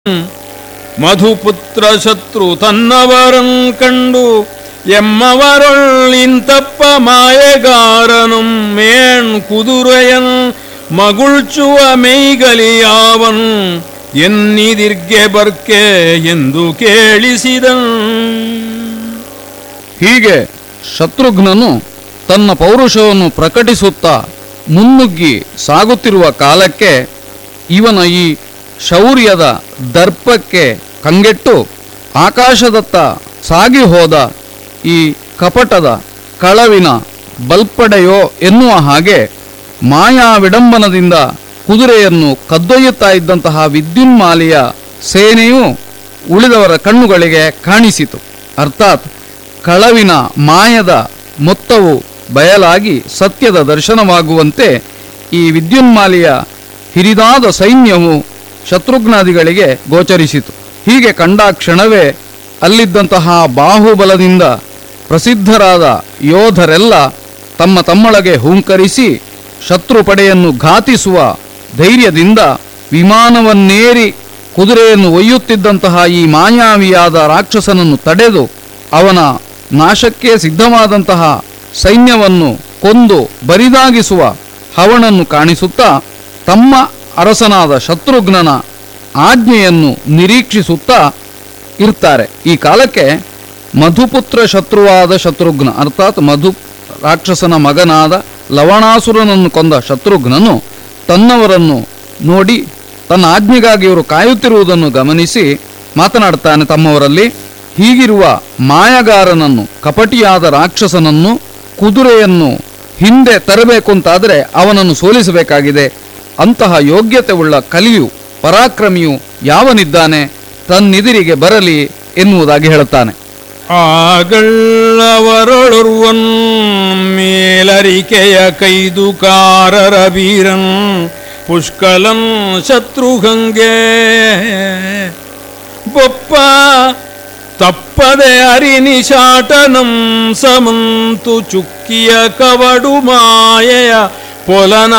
ಮಧುಪುತ್ರ ಶತ್ರು ತನ್ನವರಂ ಕಂಡು ಎಮ್ಮವರೊಳ್ ಇಂತಪ್ಪ ಮಾಯಗಾರನುಂ ಮೇಣ್ ಕುದುರೆಯನ್ ಮಗುಳ್ಚುವ ಮೈಗಲಿಯಾವನ್ ಎನ್ನಿದಿರ್ಗೆ ಬರ್ಕೆ ಎಂದು ಕೇಳಿಸಿದನ್ ಹೀಗೆ ಶತ್ರುಘ್ನನು ತನ್ನ ಪೌರುಷವನ್ನು ಪ್ರಕಟಿಸುತ್ತಾ ಮುನ್ನುಗ್ಗಿ ಸಾಗುತ್ತಿರುವ ಕಾಲಕ್ಕೆ ಇವನ ಈ ಶೌರ್ಯದ ದರ್ಪಕ್ಕೆ ಕಂಗೆಟ್ಟು ಆಕಾಶದತ್ತ ಸಾಗಿ ಹೋದ ಈ ಕಪಟದ ಕಳವಿನ ಬಲ್ಪಡೆಯೋ ಎನ್ನುವ ಹಾಗೆ ಮಾಯಾ ವಿಡಂಬನದಿಂದ ಕುದುರೆಯನ್ನು ಕದ್ದೊಯ್ಯುತ್ತಾ ಇದ್ದಂತಹ ವಿದ್ಯುನ್ಮಾಲಿಯ ಸೇನೆಯು ಉಳಿದವರ ಕಣ್ಣುಗಳಿಗೆ ಕಾಣಿಸಿತು ಅರ್ಥಾತ್ ಕಳವಿನ ಮಾಯದ ಮೊತ್ತವು ಬಯಲಾಗಿ ಸತ್ಯದ ದರ್ಶನವಾಗುವಂತೆ ಈ ವಿದ್ಯುನ್ಮಾಲಿಯ ಹಿರಿದಾದ ಸೈನ್ಯವು ಶತ್ರುಘ್ನಾದಿಗಳಿಗೆ ಗೋಚರಿಸಿತು ಹೀಗೆ ಕಂಡ ಕ್ಷಣವೇ ಅಲ್ಲಿದ್ದಂತಹ ಬಾಹುಬಲದಿಂದ ಪ್ರಸಿದ್ಧರಾದ ಯೋಧರೆಲ್ಲ ತಮ್ಮ ತಮ್ಮೊಳಗೆ ಹುಂಕರಿಸಿ ಶತ್ರು ಪಡೆಯನ್ನು ಘಾತಿಸುವ ಧೈರ್ಯದಿಂದ ವಿಮಾನವನ್ನೇರಿ ಕುದುರೆಯನ್ನು ಒಯ್ಯುತ್ತಿದ್ದಂತಹ ಈ ಮಾಯಾವಿಯಾದ ರಾಕ್ಷಸನನ್ನು ತಡೆದು ಅವನ ನಾಶಕ್ಕೆ ಸಿದ್ಧವಾದಂತಹ ಸೈನ್ಯವನ್ನು ಕೊಂದು ಬರಿದಾಗಿಸುವ ಹವಣನ್ನು ಕಾಣಿಸುತ್ತಾ ತಮ್ಮ ಅರಸನಾದ ಶತ್ರುಘ್ನನ ಆಜ್ಞೆಯನ್ನು ನಿರೀಕ್ಷಿಸುತ್ತಾ ಇರ್ತಾರೆ ಈ ಕಾಲಕ್ಕೆ ಮಧುಪುತ್ರ ಶತ್ರುವಾದ ಶತ್ರುಘ್ನ ಅರ್ಥಾತ್ ಮಧು ರಾಕ್ಷಸನ ಮಗನಾದ ಲವಣಾಸುರನನ್ನು ಕೊಂದ ಶತ್ರುಘ್ನನು ತನ್ನವರನ್ನು ನೋಡಿ ತನ್ನ ಆಜ್ಞೆಗಾಗಿ ಇವರು ಕಾಯುತ್ತಿರುವುದನ್ನು ಗಮನಿಸಿ ಮಾತನಾಡ್ತಾನೆ ತಮ್ಮವರಲ್ಲಿ ಹೀಗಿರುವ ಮಾಯಗಾರನನ್ನು ಕಪಟಿಯಾದ ರಾಕ್ಷಸನನ್ನು ಕುದುರೆಯನ್ನು ಹಿಂದೆ ತರಬೇಕು ಅಂತಾದರೆ ಅವನನ್ನು ಸೋಲಿಸಬೇಕಾಗಿದೆ ಅಂತಹ ಯೋಗ್ಯತೆ ಉಳ್ಳ ಕಲಿಯು ಪರಾಕ್ರಮಿಯು ಯಾವನಿದ್ದಾನೆ ತನ್ನಿದಿರಿಗೆ ಬರಲಿ ಎನ್ನುವುದಾಗಿ ಹೇಳುತ್ತಾನೆ ಆಗಳವರೊಳುರ್ವನ್ ಮೇಲರಿಕೆಯ ಕೈದುಕಾರರ ವೀರನ್ ಪುಷ್ಕಲನ್ ಶತ್ರುಗಂಗೆ ಬೊಪ್ಪ ತಪ್ಪದೆ ಅರಿನಿಶಾಟನಂ ಸಮಂತು ಚುಕ್ಕಿಯ ಕವಡು ಮಾಯೆಯ ಪೊಲನ